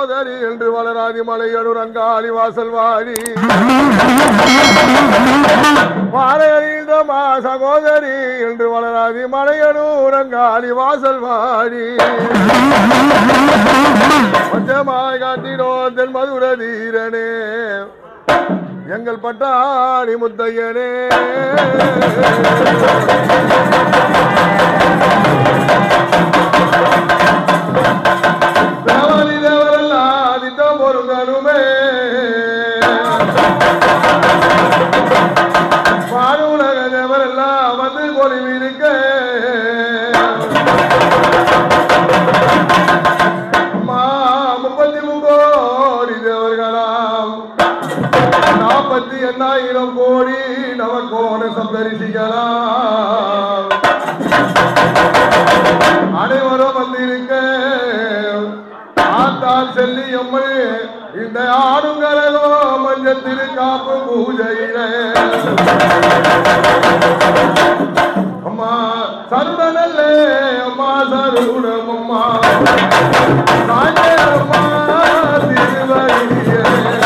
சகோதரி என்று வளராதி மலையனூர் அங்காளி வாசல் வாடி பாறையறிந்த மா சகோதரி என்று வளராதி மலையனூர் அங்காளி வாசல் வாடி பஞ்சமாய் காட்டினோ தென் மதுர தீரனே எங்கள் பட்டாணி முத்தையனே தேவாதி தேவரெல்லாம் ஆதித்தம் பொருந்தனுமே வானுலக தேவரெல்லாம் வந்து கொலிவிருக்க அம்மா முப்பத்தி முக்கோடி தேவர்களாம் நாற்பத்தி எண்ணாயிரம் கோடி நமக்கோட சப்தரிசிக்கலாம் அனைவரும் வந்திருக்க ஆத்தால் செல்லி அம்மை இந்த ஆடுங்கரகோ மஞ்சள் திருக்காப்பு பூஜையில அம்மா சருடனல்லே அம்மா சருடம் அம்மா தாயே அம்மா திருவடியே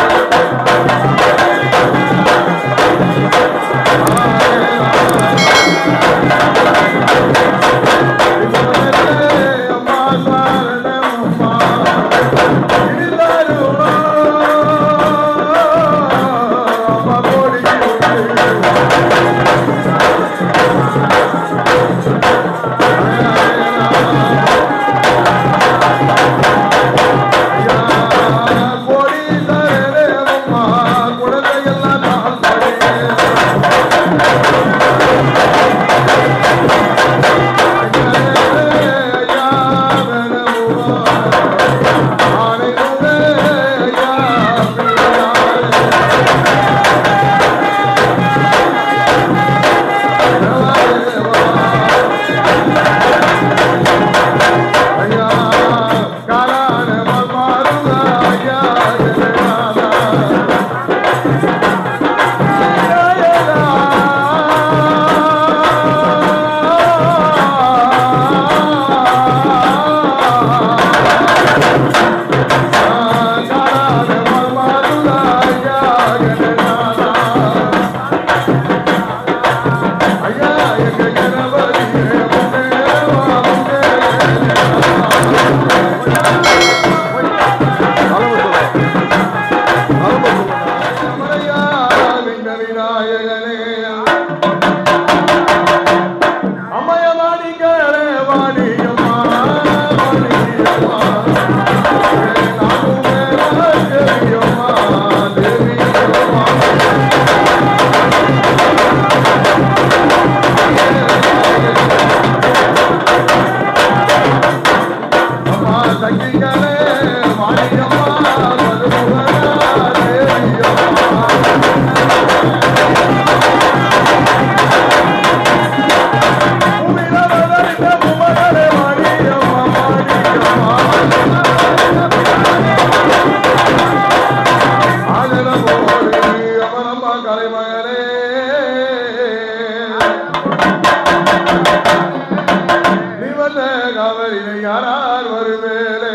யாரார் வருவேலே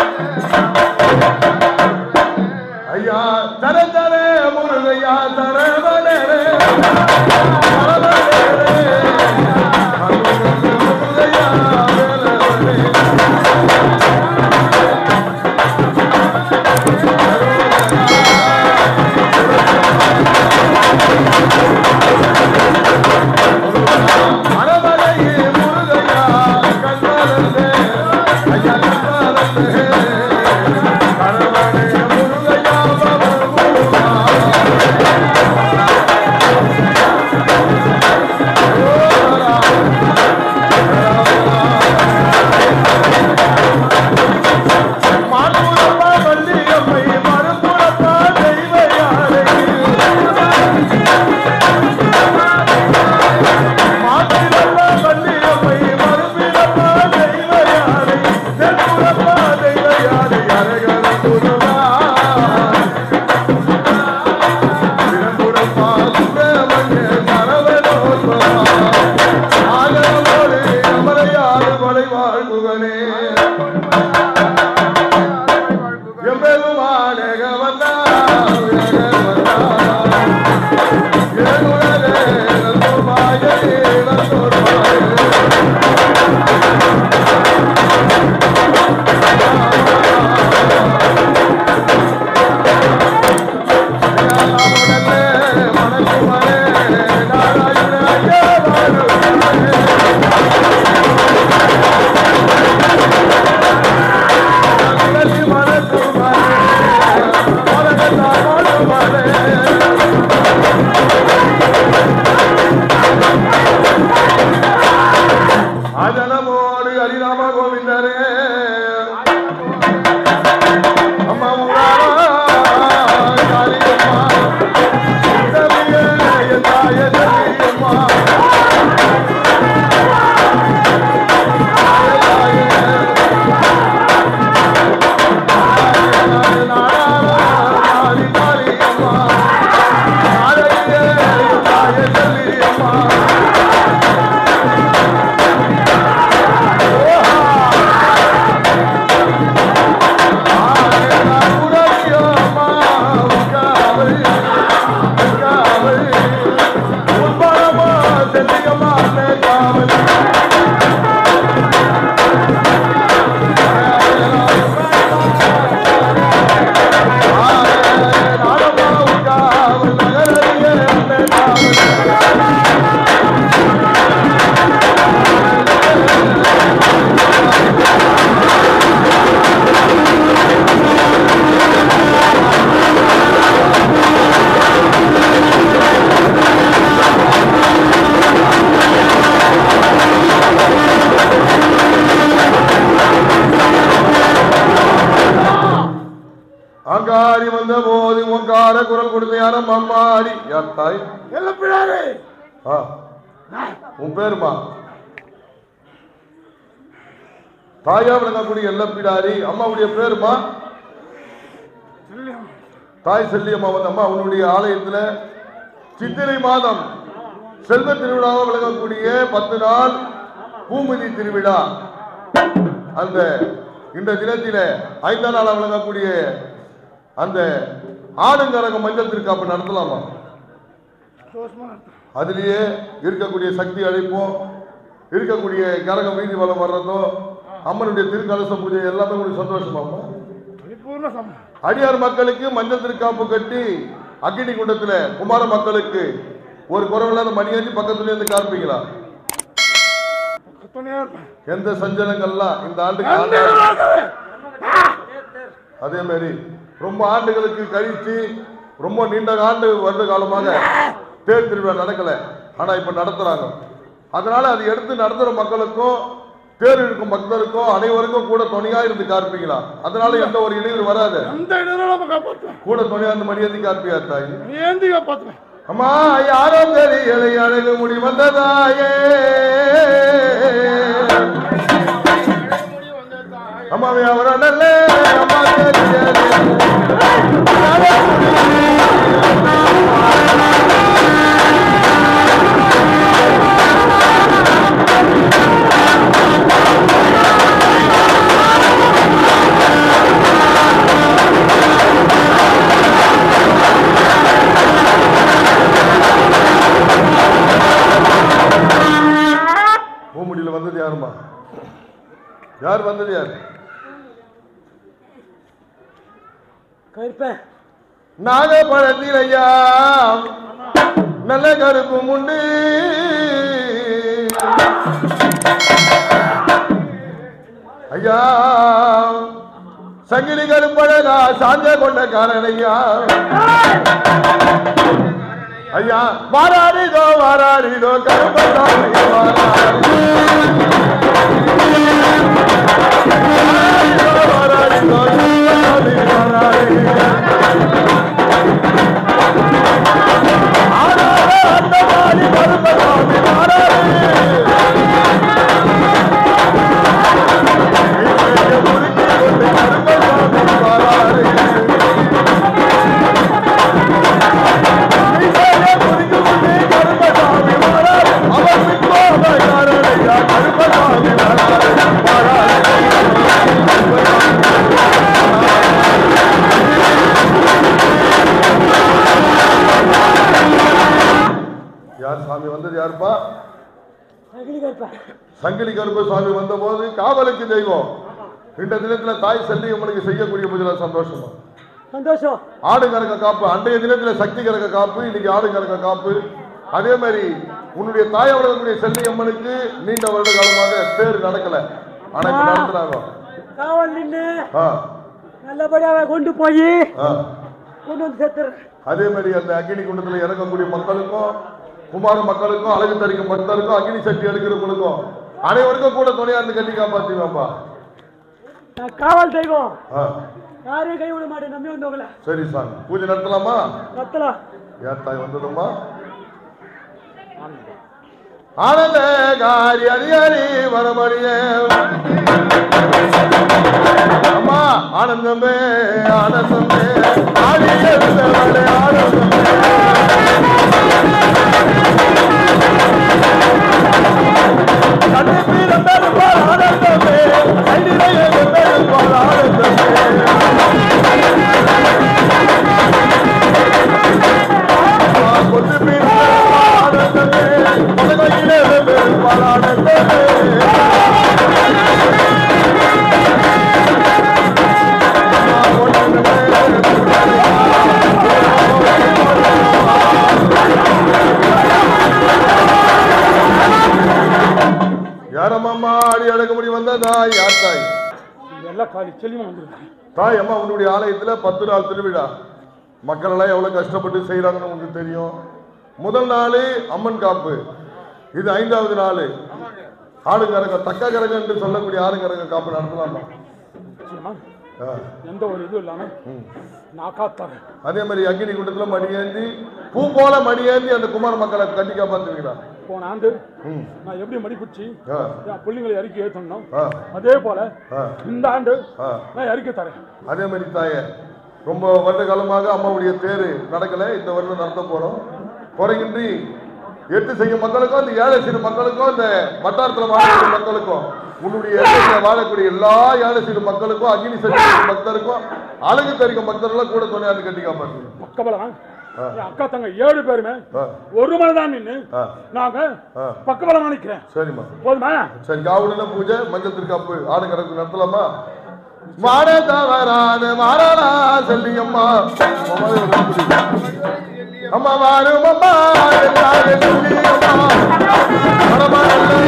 ஐயா தர தர முருகையா தரவனே மரமலையே முருகையா கண்மலர்ந்தே ஐயா கண்மலர்ந்தே கரவனே முருகையா பவமுருகா மானுரப்பா வள்ளியம்மை மறுபுறப்பா தெய்வ யாரை மாத்திரப்பா வள்ளியம்மை மறுபிறப்பா தெய்வ யாரை தென்புறப்பா தெய்வ யாரை அரகர குருவா திறம்புறப்பா சுப்பிரமணிய சரவணோத்வா ஆகமோடு அமரையாறு மலை வாழ்குகனே அஜனமோடு ஹரிராம கோவிந்தரே அம்மா ஊராளா, காளியம்மா, உதவியே என் தாயே சக்தியம்மா. தாயே, தாயே, நாடாளா, காளி, காளியம்மா. தாயே, என் தாயே சக்தியம்மா. அங்காரி வந்த போது உங்கார குரல் கொடுத்த யாரும் அம்மாடி யார் தாய் எல்லப்பிடாரு ஆ உன் பேருமா தாயா விளங்கக்கூடிய எல்லப்பிடாரி அம்மாவுடைய பேருமா தாய் செல்லியம்மா வந்து அம்மா உன்னுடைய ஆலயத்துல சித்திரை மாதம் செல்வ திருவிழாவை விளங்கக்கூடிய பத்து நாள் பூமதி திருவிழா அந்த இந்த தினத்தில ஐந்தாம் நாளா விளங்கக்கூடிய அந்த ஆடுங்கரக மஞ்சள் திருக்காப்பு நடத்தலாமா அதுலயே இருக்கக்கூடிய சக்தி அழைப்போம் இருக்கக்கூடிய கரகம் வீதி வளம் வர்றதும் அம்மனுடைய திருக்கலச பூஜை எல்லாமே உங்களுக்கு சந்தோஷமாமா பரிபூர்ண சம்மதம் அடியார் மக்களுக்கு மஞ்சள் திருக்காப்பு கட்டி அக்கினி குண்டத்துல குமார மக்களுக்கு ஒரு குறவில்லாத மணியாஞ்சி பக்கத்துல இருந்து கார்ப்பீங்களா துணையா இருப்பேன் எந்த சஞ்சலங்கள்லாம் இந்த ஆண்டுக்கு ஆண்டா- அதே மாதிரி ரொம்ப ஆண்டுகளுக்கு கழிச்சு ரொம்ப நீண்ட ஆண்டு வருட காலமாக தேர் திருவிழா நடக்கல ஆனா இப்ப நடத்துறாங்க அதனால அது எடுத்து நடத்துற மக்களுக்கும் தேர் இருக்கும் பக்தருக்கும் அனைவருக்கும் கூட துணையா இருந்து கார்ப்பீங்களா அதனால எந்த ஒரு இடையூறு வராது எந்த இடத்துல நம்ம காப்பாற்றுவேன் கூட துணையா இருந்து மரியாதை கார்ப்பியா தாய் ஏந்தி காப்பாற்றுவேன் அம்மா யாரோ தெரியலை அழகு முடி வந்ததாயே அம்மாவே அவர நல்ல அம்மா தெரியலை. பூமுடியில வந்தது யாருமா யார் வந்தது யார் கருப்பேன் நாகப்பழத்தில் ஐயா நல்ல கருப்பு முண்டு ஐயா சங்கிலி கருப்பழகா சாஞ்ச கொண்ட காரணையா ஐயா வாராடிதோ வாராடிதோ கருப்பசாமி வாராடிதோ வாராடிதோ கருப்பசாமி வாராடிதோ ஆராரே அந்தமாரி கருப்பசாமி வாராடிதோ இசையை முறுக்கி கொண்டு கருப்பசாமி வாராடிதோ இசையை முறுக்கி கொண்டு கருப்பசாமி வாராடிதோ அவர் விக்கோப காரணையா கருப்பசாமி வாராடிதோ வாராடிதோ யார் சாமி வந்தது யாருப்பா அகிலி கருப்பேன் சங்கிலி கருப்ப சுவாமி வந்த போது காவலுக்கு தெய்வம் இந்த தினத்துல தாய் செல்லியம்மனுக்கு செய்யக்கூடிய பூஜை சந்தோஷமா சந்தோஷம் ஆடு கறக்க காப்பு அன்றைய தினத்துல சக்தி கறக்க காப்பு இன்னைக்கு ஆடு கறக்க காப்பு அதே மாதிரி உன்னுடைய தாய் வளரக்கூடிய செல்லியம்மனுக்கு நீண்ட வருட காலமாக தேர் நடக்கல ஆனா இப்ப நடத்துறாங்க காவல் நின்று ஆ, நல்லபடியாக கொண்டு போய் ஆ. கொண்டு வந்து சேர்த்துறேன் அதே மாதிரி அந்த அக்னி குண்டத்துல இறங்கக்கூடிய மக்களுக்கும் குமார மக்களுக்கும் அழகு தரிக்கும் பக்தருக்கும் அக்னி சக்தி எடுக்கிறவங்களுக்கும் அனைவருக்கும் கூட துணையா இருந்து கட்டி காப்பாத்துவேன்ப்பா நான் காவல் தெய்வம் ஆ, யாரையும் கை விட மாட்டேன் நம்பி வந்தவங்கள சரி சாமி பூஜை நடத்தலாமா கத்தலாம் ஏத்தாய் வந்ததுமா ஆனந்த காரி அடியாரி வரமடியே அம்மா ஆனந்தமே ஆனந்தமே ஆடி எழுந்தவளே ஆனந்தமே கண்ணி பிறந்தெடுப்பால் ஆனந்தமே கைதிலையே வென்றெடுப்பால் ஆனந்தமே கொண்டு பிறந்தெடுப்பால் ஆனந்தமே உலகையிலே வென்றெடுப்பால் ஆனந்தமே யாரம்மா அடி அடக்க முடி வந்த தாய் யார் தாய் எல்லாம் காலி செல்லிமா வந்துருக்கு தாய் அம்மா உன்னுடைய ஆலயத்துல பத்து நாள் திருவிழா மக்கள் எல்லாம் எவ்வளவு கஷ்டப்பட்டு செய்யறாங்கன்னு உங்களுக்கு தெரியும் முதல் நாள் அம்மன் காப்பு இது ஐந்தாவது நாள் ஆடுங்கரங்க தக்க கரங்க என்று சொல்லக்கூடிய ஆடுங்கரங்க காப்பு நடத்தலாமா நிச்சயமா ஆ, எந்த ஒரு இதுவும் இல்லாம ம். நான் காத்தாரேன் அதே மாதிரி அக்னி குண்டத்துல மணியேந்தி பூ போல மணியேந்தி அந்த குமார் மக்களை கட்டி காப்பாத்துவீங்களா போன ஆண்டு ம். நான் எப்படி மடி பிடிச்சி ஆ, என் பிள்ளைங்களை இறக்கி ஏற்றணும் ஆ, அதே போல ஆ, இந்த ஆண்டு ஆ. நான் இறக்கி தரேன் அதே மாதிரி தாயே ரொம்ப வருட காலமாக அம்மாவுடைய தேர் நடக்கல இந்த வருடம் நடத்த போறோம் குறையின்றி எட்டு செய்யும் மக்களுக்கும் இந்த ஏழை சிறு மக்களுக்கும் இந்த வட்டாரத்தில் வாழக்கூடிய மக்களுக்கும் உன்னுடைய எல்லையில் வாழக்கூடிய எல்லா ஏழை சிறு மக்களுக்கும் அக்னி சக்தி பக்தருக்கும் அழகு தரிக்கும் பக்தர்களும் கூட துணையாந்து கட்டி காப்பாற்று பக்கபலம் என் அக்கா தங்க ஏழு பேருமே ஆ. ஒரு மணி தான் நின்று ஆ, நாங்க ஆ. பக்கபலம் நிக்கிறேன் சரிம்மா போதுமா சரி காவலின பூஜை மஞ்சள் திருக்காப்பு ஆடு கிடக்கு நடத்தலாமா மாட தவறான மாறனா செல்லியம்மா அம்மா வாரும் அம்மா எல்லாரும் செல்லியம்மா மரமரல்ல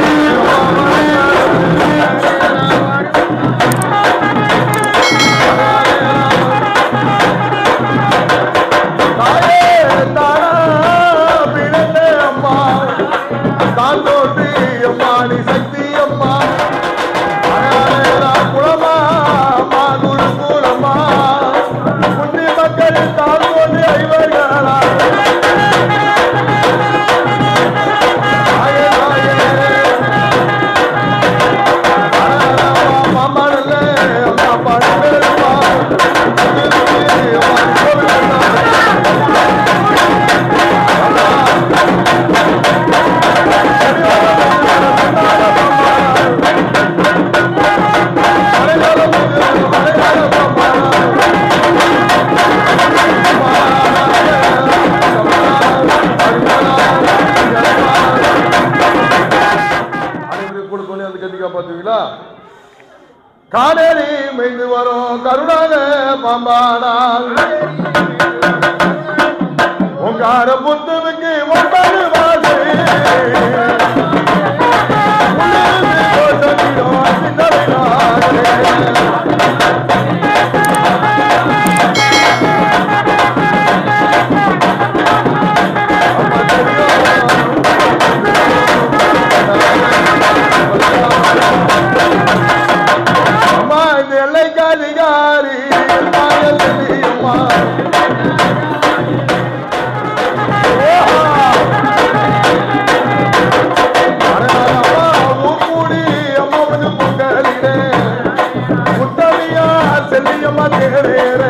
தாயே தானா பிறந்த அம்மா தான் தோன்றி அம்மா நீ சக்தி அம்மா அழகழகா குளமா அம்மா குரு குலமா புண்ணிய மக்கள் தான் தோன்றி ஐவர்களா தாயே, தாயே. அழகழகா அம்மா நல்ல அம்மா பாடுமா அனைவரையும் கூட சொல்லி அந்த கட்டி காப்பாத்துவீங்களா காடேரி மெய்ந்து வரும் கருணாக பாம்பானால் உங்கார புத்துவுக்கு ஒன்பது வாசை உள்ளிருந்து கோஷமிடும் அசிந்தவினாலே. அம்மா தெரியும் அம்மா இந்த எல்லைக்கு அதிகாரி நாங்கள் தெரியுமா செல்லியம்மா தேரேரே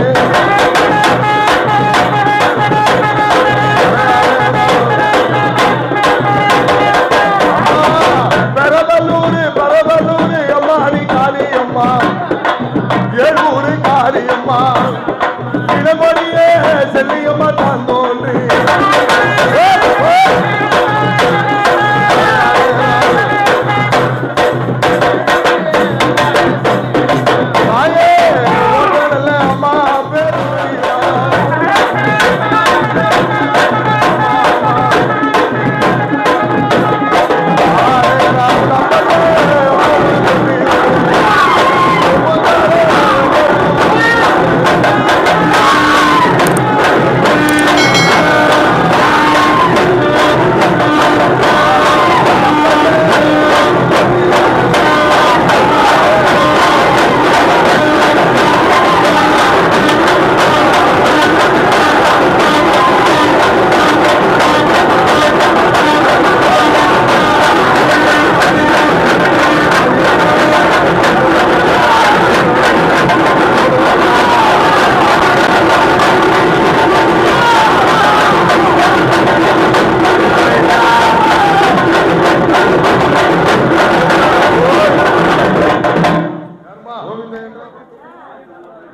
பெரவலூரு பரவலூரு அம்மாடி காளி அம்மா ஏழூரு காளி அம்மா இளமொழியே செல்லியம்மா தான் தோன்றி தாயே ஓட்டடல அம்மா பேருமையா ஆ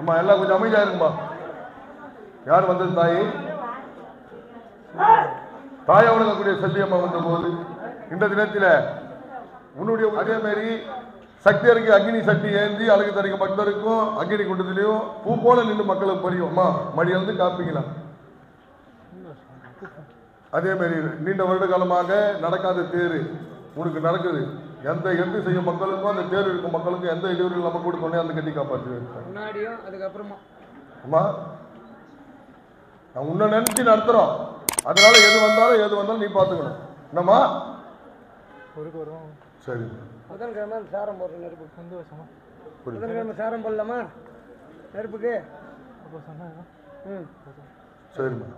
அம்மா எல்லாம் கொஞ்சம் அமைதியா இருக்குமா யார் வந்தது தாயி தாயை வணங்கக்கூடிய செல்லியம்மா வந்த போது இந்த தினத்தில உன்னுடைய அதே மாதிரி சக்தி அறிக்கை அக்னி சக்தி ஏந்தி அழகு தரிக்க பக்தருக்கும் அக்னி குண்டத்திலையும் பூ போல நின்று மக்களுக்கு பரியும் அம்மா மடியிலிருந்து காப்பீங்களா அதே மாதிரி நீண்ட வருட காலமாக நடக்காத தேர் உனக்கு நடக்குது எந்த எந்த செய்யும் மக்களுக்கும் அந்த தேர் இருக்கும் மக்களுக்கும் எந்த இடையூறு இல்லாம கூட கொண்டே அந்த கட்டி காப்பாற்று முன்னாடியும் அதுக்கப்புறமா அம்மா நான் உன்னை நினைச்சு நடத்துறோம் அதனால எது வந்தாலும் எது வந்தாலும் நீ பார்த்துக்கணும் என்னம்மா சரி புதன்கிழமை சாரம் போடுற நெருப்பு புரியுது புதன்கிழமை சாரம் போடலாமா நெருப்புக்கு ம் சரிம்மா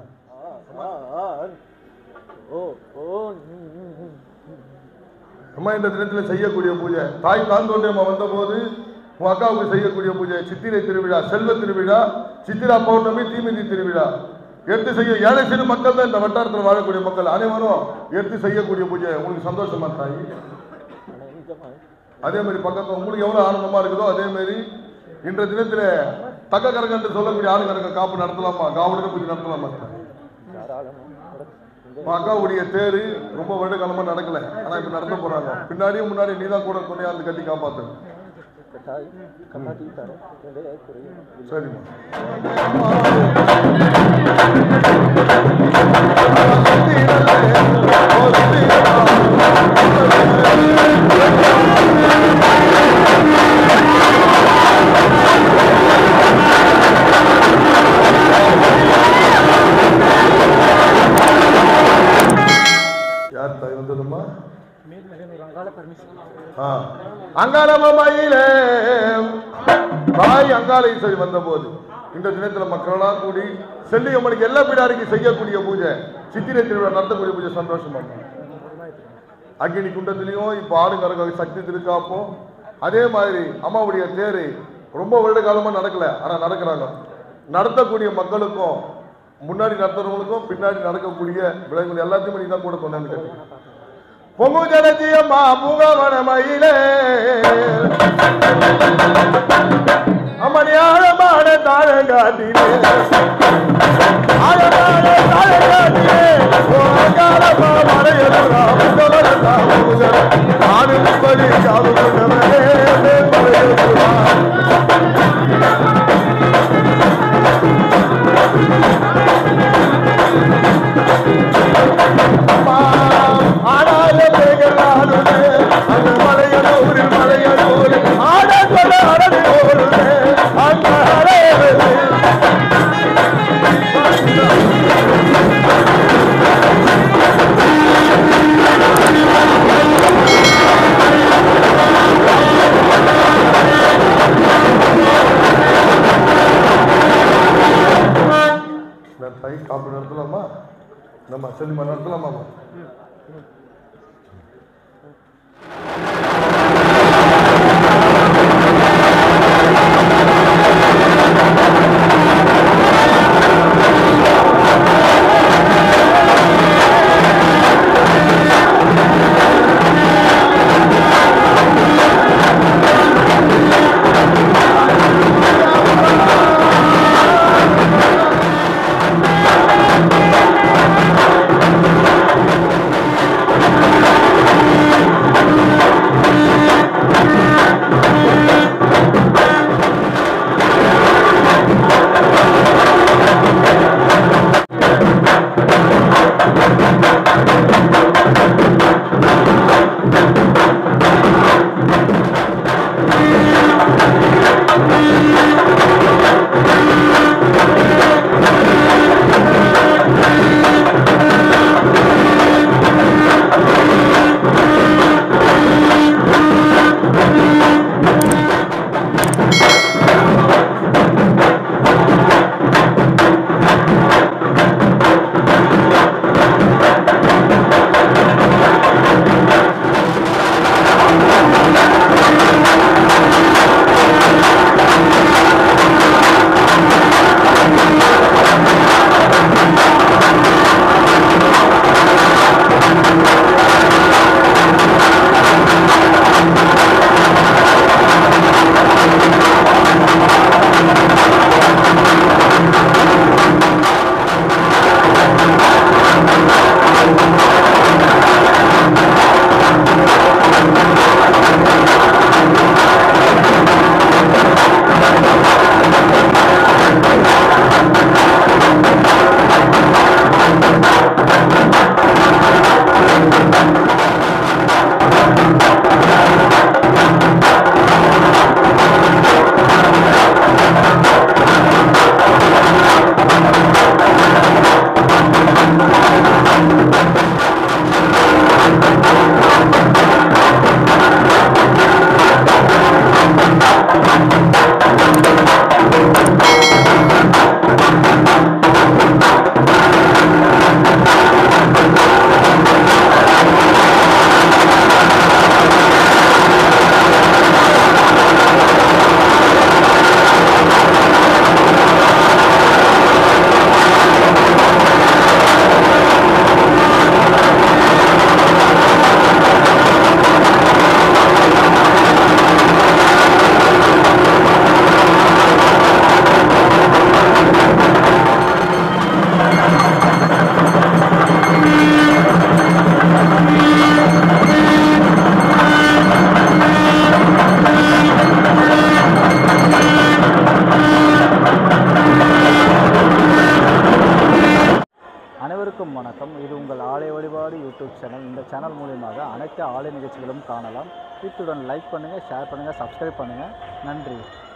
அம்மா இந்த தினத்தில் செய்யக்கூடிய பூஜை தாய் தாந்தோண்டியம்மா வந்தபோது உன் அக்காவுக்கு செய்யக்கூடிய பூஜை சித்திரை திருவிழா செல்வ திருவிழா சித்திரா பௌர்ணமி தீமிதி திருவிழா எடுத்து செய்ய ஏழை சிறு மக்கள் தான் இந்த வட்டாரத்தில் வாழக்கூடிய மக்கள் அனைவரும் எடுத்து செய்யக்கூடிய பூஜை உங்களுக்கு சந்தோஷமா தாய் அதே மாதிரி பக்கத்துல உங்களுக்கு எவ்வளவு ஆனந்தமா இருக்குதோ அதே மாதிரி இன்ற தினத்துல தக்க கரகம் என்று சொல்லக்கூடிய ஆளுங்கரங்க காப்பு நடத்தலாமா காவலுக்கு பூஜை நடத்தலாமா உன் அக்காவுடைய தேரு ரொம்ப வருட காலமா நடக்கல ஆனா இப்ப நடத்த போறாங்க பின்னாடியும் முன்னாடி நீதான் கூட துணையா இருந்து கட்டி காப்பாத்து சரிம்மா யார் தாய் வந்ததும்மா ஆ. அங்காளம்மையிலே தாய் அங்காளை சரி வந்தபோது இந்த தினத்துல மக்களெல்லாம் கூடி செல்லியம்மனுக்கு எல்லா பிடாரிக்கு செய்யக்கூடிய பூஜை சித்திரை திருவிழா நடத்தக்கூடிய பூஜை சந்தோஷமா அக்னி குண்டத்திலையும் இப்போ ஆடுங்கரக சக்தி திருக்காப்பும் அதே மாதிரி அம்மாவுடைய தேரு ரொம்ப வருட காலமா நடக்கல ஆனா நடக்கிறாங்க நடத்தக்கூடிய மக்களுக்கும் முன்னாடி நடத்துறவங்களுக்கும் பின்னாடி நடக்கக்கூடிய விளைவுகள் எல்லாத்தையும் நீ தான் கூட கொண்டாந்து கட்டி பொங்கு ஜலஜியம்மா பூங்கவனமயிலே அம்மணி ஆழமான தாழங்காட்டிலே ஆழமான தாழங்காட்டிலே ஓங்காலமா மலையலுரா உந்தவரதா உதர நானும் படி காவு கொண்டவனே மலையலுரா ஆடாத பேகலாடுதே அந்த மலையனூர் மலையனூர் ஆடத்தொட அடது ஓடுதே அந்த அடையது தை காப்பு நடத்தலாமா நம்ம செல்லிமா நடத்தலாமாமா அனைவருக்கும் வணக்கம் இது உங்கள் ஆலய வழிபாடு யூடியூப் சேனல் இந்த சேனல் மூலியமாக அனைத்து ஆலய நிகழ்ச்சிகளும் காணலாம் இத்துடன் லைக் பண்ணுங்கள் ஷேர் பண்ணுங்கள் சப்ஸ்கிரைப் பண்ணுங்கள் நன்றி